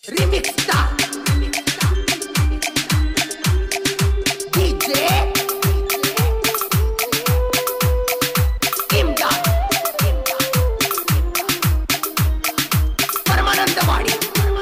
Remix Star. DJ. Imdad. Paramanandawadi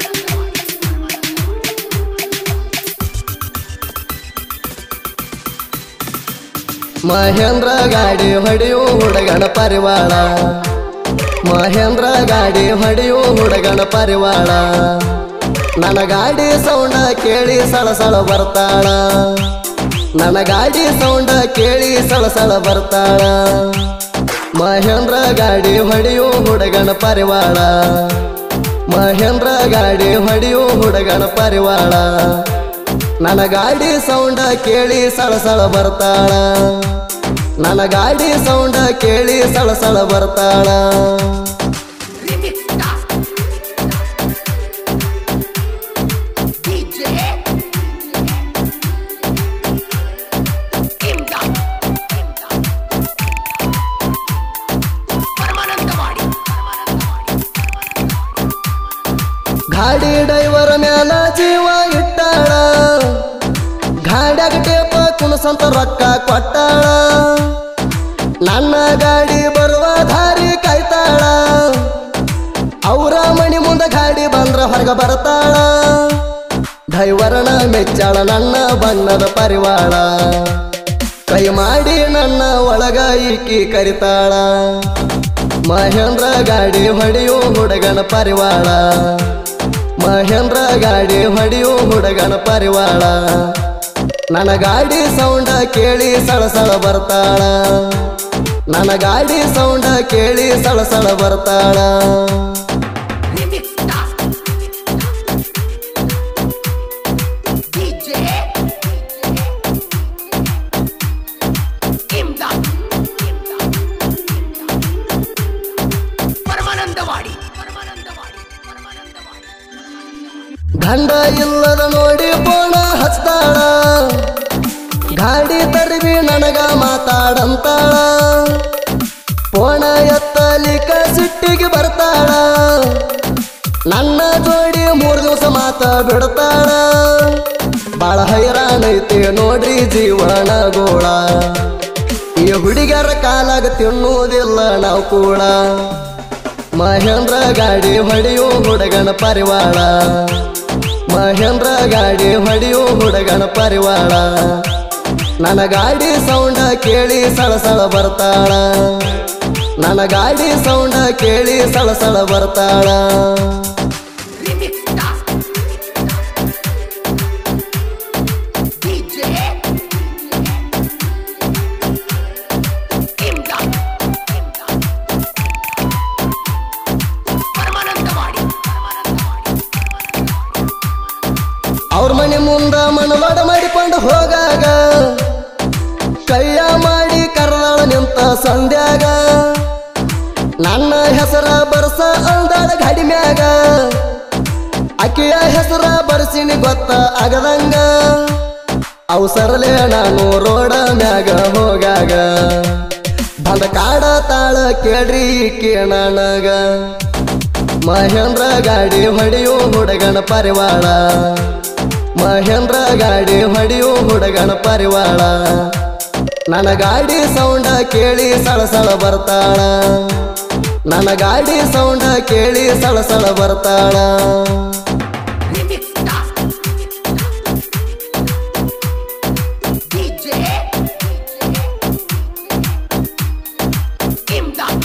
Mahendra ಗಾಡಿ ಹೊಡೆಯೋ ಹುಡುಗನ ಪರಿವಾಳ ಮಹೇಂದ್ರ ಗಾಡಿ ಹೊಡೆಯೋ ಹುಡುಗನ ಪರಿವಾಳ ನನ್ನ ಗಾಡಿ ಸೌಂಡ ಕೇಳಿ ಸಳಸಳ ಬರ್ತಾಳ ನನ್ನ ಗಾಡಿ ಸೌಂಡ ಕೇಳಿ ಸಳಸಳ ಬರ್ತಾಳ ಮಹೇಂದ್ರ ಗಾಡಿ ಹೊಡೆಯೋ ಹುಡುಗನ ಪರಿವಾಳ ಮಹೇಂದ್ರ ಗಾಡಿ ಹೊಡೆಯೋ ಹುಡುಗನ ಪರಿವಾಳ ನನ್ನ ಗಾಡಿ ಸೌಂಡ ಕೇಳಿ ಸಳಸಳ ಬರ್ತಾಳ ನನ್ನ ಗಾಡಿ ಸೌಂಡ ಕೇಳಿ ಸಳಸಳ ಬರ್ತಾಳ Remix Star. DJ. Imdad. Paramanandawadi ಗಾಡಿ ಡ್ರೈವರ್ ಮ್ಯಾಲ ಜೀವ ಇಟ್ಟಾಳ ಗಾಡ್ಯಾಗ ಟೇಪ ಕುಣಸಂತ ರೊಕ್ಕ ಕೊಟ್ಟಾಳ ನನ್ನ ಗಾಡಿ ಬರುವ ದಾರಿ ಕಾಯ್ತಾಳ ಅವರ ಮನಿ ಮುಂದೆ ಗಾಡಿ ಬಂದ್ರ ಹೊರಗ ಬರ್ತಾಳ ಡ್ರೈವರನ ಮೆಚ್ಚಾಳ ನನ್ನ ಬಣ್ಣದ ಪರಿವಾಳ ಕೈ ಮಾಡಿ ನನ್ನ ಒಳಗ ಈಕಿ ಕರಿತಾಳ ಮಹೇಂದ್ರ ಗಾಡಿ ಹೊಡೆಯೋ ಹುಡುಗನ ಪರಿವಾಳ ಮಹೇಂದ್ರ ಗಾಡಿ ಹೊಡೆಯೋ ಹುಡುಗನ ಪರಿವಾಳ ನನ್ನ ಗಾಡಿ ಸೌಂಡ ಕೇಳಿ ಸಳಸಳ ಬರ್ತಾಳ ನನ್ನ ಗಾಡಿ ಸೌಂಡ ಕೇಳಿ ಸಳಸಳ ಬರ್ತಾಳ Remix Star. DJ. Imdad. Paramanandawadi Paramanandawadi Paramanandawadi ಗಂಡ ಇಲ್ಲದ ನೋಡಿ ಬೋಣ ಹಚ್ತಾಳ ಗಾಡಿ ತರ್ವಿ ನನಗ ಮಾತಾಡಂತಾಳ ಪೋಣ ಎತ್ತಲಿಕ ಸಿಟ್ಟಿಗೆ ಬರ್ತಾಳ ನನ್ನ ಜೋಡಿ ಮೂರು ದಿವಸ ಮಾತ ಬಿಡ್ತಾಳ ಬಾಳ ಹೈರಾಣೈತಿ ನೋಡ್ರಿ ಜೀವನ ಗೋಳ ಈ ಹುಡುಗರ ಕಾಲಾಗ ತಿನ್ನುವುದಿಲ್ಲ ನಾವು ಕೂಡ ಮಹೇಂದ್ರ ಗಾಡಿ ಹೊಡೆಯೋ ಹುಡುಗನ ಪರಿವಾಳ ಮಹೇಂದ್ರ ಗಾಡಿ ಹೊಡೆಯೋ ಹುಡುಗನ ಪರಿವಾಳ ನನ್ನ ಗಾಡಿ ಸೌಂಡ ಕೇಳಿ ಸಳಸಳ ಬರ್ತಾಳ ನನ್ನ ಗಾಡಿ ಸೌಂಡ ಕೇಳಿ ಸಳಸಳ ಬರ್ತಾಳ Remix Star. DJ. Imdad. Paramanandawadi Paramanandawadi ಅವ್ರ ಮನೆ ಮುಂದ ಮನವಾಡ ಮಾಡಿಕೊಂಡು ಹೋಗಾಗ ಕೈಯ ಮಾಡಿ ಕರ್ನಾಳ ನಿಂತ ಸಂಧ್ಯಾಗ ನನ್ನ ಹೆಸರ ಬರ್ಸ ಅಂದಾಳ ಗಾಡಿ ಮ್ಯಾಗ ಅಕ್ಕಿಯ ಹೆಸರ ಬರ್ಸಿನಿ ಗೊತ್ತ ಆಗದಂಗ ಅವಸರಲೆ ನಾನು ರೋಡ ಮ್ಯಾಗ ಹೋಗಾಗ ಬಂದ ಕಾಡ ತಾಳ ಕೇಳ್ರಿ ಈಕಿ ನನಗ ಮಹೇಂದ್ರ ಗಾಡಿ ಹೊಡೆಯೋ ಹುಡುಗನ ಪರಿವಾಳ ಮಹೇಂದ್ರ ಗಾಡಿ ಹೊಡೆಯೋ ಹುಡುಗನ ಪರಿವಾಳ ನನ್ನ ಗಾಡಿ ಸೌಂಡ ಕೇಳಿ ಸಳಸಳ ಬರ್ತಾಳ ನನ್ನ ಗಾಡಿ ಸೌಂಡ ಕೇಳಿ ಸಳಸಳ ಬರ್ತಾಳ Remix Star. DJ. Imdad.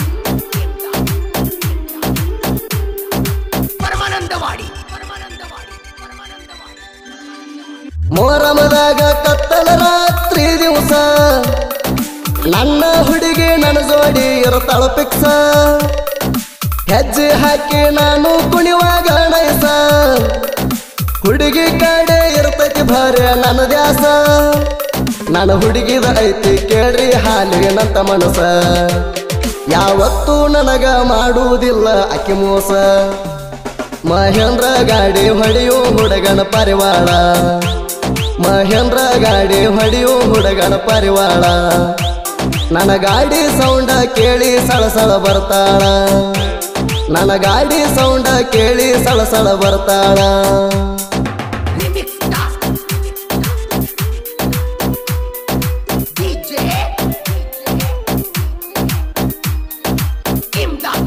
Paramanandawadi Paramanandawadi Paramanandawadi ಮೋರಮದಾಗ ಕತ್ತಲ ರಾತ್ರಿ ದಿವಸ ನನ್ನ ಹುಡುಗಿ ನನ್ನ ಜೋಡಿ ಇರುತ್ತಾಳ ಪಿಕ್ಸ ಹೆಜ್ಜೆ ಹಾಕಿ ನಾನು ಕುಣಿವಾಗ ನೈಸ ಹುಡುಗಿ ಕಡೆ ಇರ್ತೈತಿ ಭಾರ್ಯ ನನ್ನ ದ್ಯಾಸ ನನ್ನ ಹುಡುಗಿದ ಐತಿ ಕೇಳ್ರಿ ಹಾಲಿನಂತ ಮನಸ ಯಾವತ್ತೂ ನನಗ ಮಾಡುವುದಿಲ್ಲ ಅಕ್ಕಿ ಮೋಸ ಮಹೇಂದ್ರ ಗಾಡಿ ಹೊಡೆಯೋ ಹುಡುಗನ ಪರಿವಾಳ ಮಹೇಂದ್ರ ಗಾಡಿ ಹೊಡೆಯೋ ಹುಡುಗನ ಪರಿವಾಳ ನನ್ನ ಗಾಡಿ ಸೌಂಡ ಕೇಳಿ ಸಳಸಳ ಬರ್ತಾಳ ನನ್ನ ಗಾಡಿ ಸೌಂಡ ಕೇಳಿ ಸಳ ಸಳಸಳ ಬರ್ತಾಳ Remix Star. DJ. Imdad.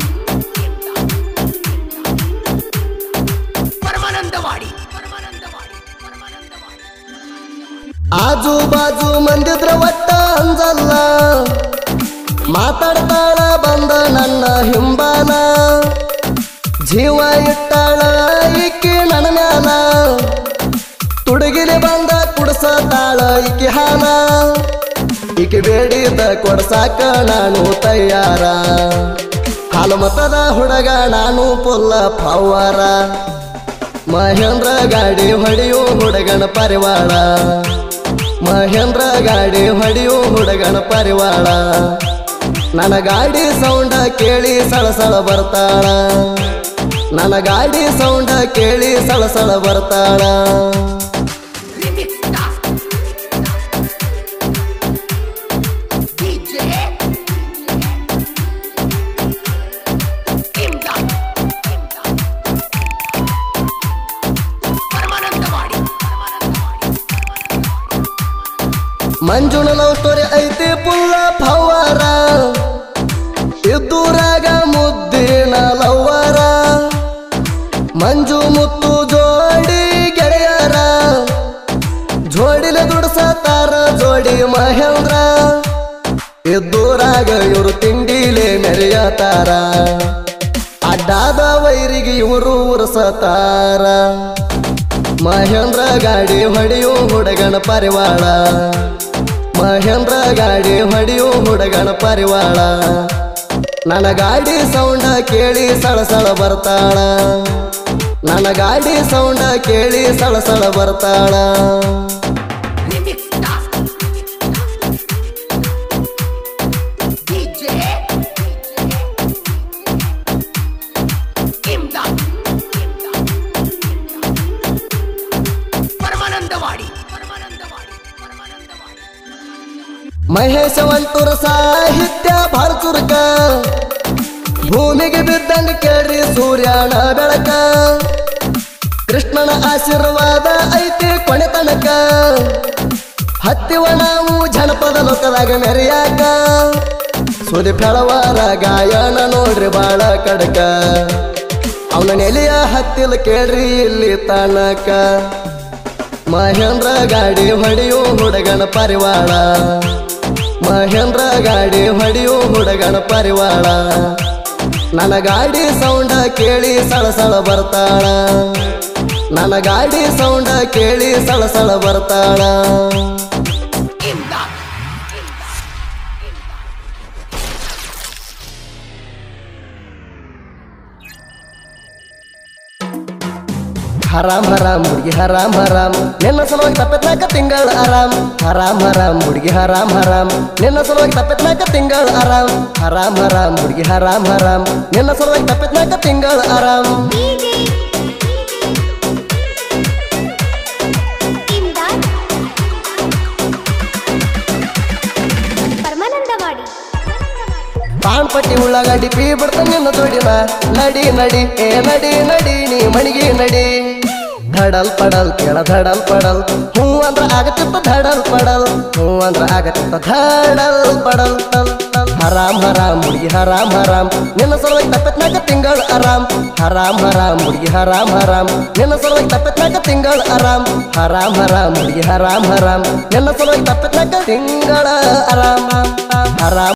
Paramanandawadi Paramanandawadi Paramanandawadi ಆಜು ಬಾಜು ಮಂದಿದ್ರ ಒಟ್ಟ ಅಂಜಲ್ಲ ಮಾತಾಡ್ತಾಳ ಬಂದ ನನ್ನ ಹಿಂಬಾಲ ಜೀವ ಇಟ್ಟಾಳ ಇಕ್ಕಿ ನನ್ನ ಮ್ಯಾಲ ತುಡುಗಿಲಿ ಬಂದ ಕುಡ್ಸತಾಳ ಇಕ್ಕಿ ಹಾಲ ಈಕೆ ಬೇಡಿದ ಕೊಡ್ಸಾಕ ನಾನು ತಯಾರ ಹಾಲು ಮತದ ಹುಡುಗ ನಾನು ಪುಲ್ಲ ಪವಾರ ಮಹೇಂದ್ರ ಗಾಡಿ ಹೊಡೆಯೋ ಹುಡುಗನ ಪರಿವಾಳ ಮಹೇಂದ್ರ ಗಾಡಿ ಹೊಡೆಯೋ ಹುಡುಗನ ಪರಿವಾಳ ನನ್ನ ಗಾಡಿ ಸೌಂಡ ಕೇಳಿ ಸಳಸಳ ಬರ್ತಾಳ ನನ್ನ ಗಾಡಿ ಸೌಂಡ ಕೇಳಿ ಸಳಸಳ ಬರ್ತಾಳ Remix Star. DJ. Imdad. Paramanandawadi Paramanandawadi ಮಂಜುನ ಲವ್ ಸ್ಟೋರಿ ಐತಿ ಪುಲ್ಲ ಪವಾರ ಇದ್ದೂರಾಗ ಮುದ್ದಿನ ಲವ್ವರ ಮಂಜು ಮುತ್ತು ಜೋಡಿ ಗೆಳೆಯರ ಜೋಡಿಲೆ ದುಡ್ಸತಾರ ಜೋಡಿ ಮಹೇಂದ್ರ ಇದ್ದೂರಾಗ ಇವರು ತಿಂಡಿಲೆ ಮೆರೆಯತಾರ ಅಡ್ಡಾದ ವೈರಿಗೆ ಇವರು ಉರ್ಸತಾರ ಮಹೇಂದ್ರ ಗಾಡಿ ಹೊಡೆಯೋ ಹುಡುಗನ ಪರಿವಾಳ ಮಹೇಂದ್ರ ಗಾಡಿ ಹೊಡೆಯೋ ಹುಡುಗನ ಪರಿವಾಳ ನನ್ನ ಗಾಡಿ ಸೌಂಡ ಕೇಳಿ ಸಳಸಳ ಬರ್ತಾಳ ನನ್ನ ಗಾಡಿ ಸೌಂಡ ಕೇಳಿ ಸಳಸಳ ಬರ್ತಾಳ Remix Star. DJ. Imdad. Paramanandawadi Paramanandawadi Paramanandawadi Mahesh ಒಂಟೂರ ಸಾಹಿತ್ಯ ಭಾಳ ಚುರುಕ ಭೂಮಿಗೆ ಬಿದ್ದಂಗ ಕೇಳ್ರಿ ಸೂರ್ಯನ ಬೆಳಕ ಕೃಷ್ಣನ ಆಶೀರ್ವಾದ ಐತಿ ಕೊನೆ ತನಕ ಹತ್ತಿವ ನಾವು ಜನಪದ ಲೋಕದಾಗ ಮೆರೆಯಾಕ ಸುದಿ ಫೆಳವಾರ ಗಾಯನ ನೋಡ್ರಿ ಬಾಳ ಕಡಕ ಅವನ ನೆಲೆಯ ಹತ್ತಿಲ ಕೇಳ್ರಿ ಇಲ್ಲಿ ತನಕ ಮಹೇಂದ್ರ ಗಾಡಿ ಹೊಡೆಯೋ ಹುಡುಗನ ಪರಿವಾಳ ಮಹೇಂದ್ರ ಗಾಡಿ ಹೊಡೆಯೋ ಹುಡುಗನ ಪರಿವಾಳ ನನ್ನ ಗಾಡಿ ಸೌಂಡ ಕೇಳಿ ಸಳಸಳ ಬರ್ತಾಳ ನನ್ನ ಗಾಡಿ ಸೌಂಡ ಕೇಳಿ ಸಳಸಳ ಬರ್ತಾಳ Imdad. ಹರಾಮ್ ಹರಾಮ್ ಹುಡುಗಿ ಹರಾಮ್ ಹರಾಮ್ ನಿನ್ನ ಸಲುವಾಗಿ ತಪ್ಪತ್ನಾಕ ತಿಂಗಳ ಆರಾಮ್ ಹರಾಮ್ ಹರಾಮ್ ಹುಡುಗಿ ಹರಾಮ್ ಹರಾಮ್ ನಿನ್ನ ಸಲುವಾಗಿ ತಪ್ಪತ್ನಾಕ ತಿಂಗಳ ಆರಾಮ್ ಹರಾಮ್ ಹರಾಮ್ ಹುಡುಗಿ ಹರಾಮ್ ಹರಾಮ್ ನಿನ್ನ ಸಲುವಾಗಿ ತಪ್ಪತ್ನಾಕ ತಿಂಗಳ ಆರಾಮ್ ಇಮ್ದಾದ್ ಪರಮಾನಂದವಾಡಿ ಪಾನ್ ಪಟ್ಟಿ ಉಳ್ಳಾಗಡ್ಡಿ ಪೀ ಬಿಡ್ತ ನಿನ್ನ ಜೋಡಿನ ನಡಿ ನಡಿ ಏ ನಡಿ ನಡಿ ನೀ ಮಣಿಗೆ ನಡಿ ಧಡಲ್ ಪಡಲ್ ಕೇಳ ಧಡಲ್ ಪಡಲ್ ಹೂ ಅಂದ್ರ ಆಗತ್ತಿತ್ತ ಧಡಲ್ ಪಡಲ್ ಹೂ ಅಂದ್ರ ಆಗತ್ತಿತ್ತ ಧಡಲ್ ಪಡಲ್ ಟಲ್ ಟಲ್ ಹರಾಮ್ ಹರಾಮ್ ಹುಡುಗಿ ಹರಾಮ್ ಹರಾಮ್ ನಿನ್ನ ಸಲುವಾಗಿ ತಪ್ಪತ್ನಾಕ ತಿಂಗಳ ಆರಾಮ್ ಹರಾಮ್ ಹರಾಮ್ ಹುಡುಗಿ ಹರಾಮ್ ಹರಾಮ್ ನಿನ್ನ ಸಲುವಾಗಿ ತಪ್ಪತ್ನಾಕ ತಿಂಗಳ ಆರಾಮ್ ಹರಾಮ್ ಹರಾಮ್ ಹುಡುಗಿ ಹರಾಮ್ ಹರಾಮ್ ನಿನ್ನ ಸಲುವಾಗಿ ತಪ್ಪತ್ನಾಕ ತಿಂಗಳ ಆರಾಮ್ ಹರಾಮ್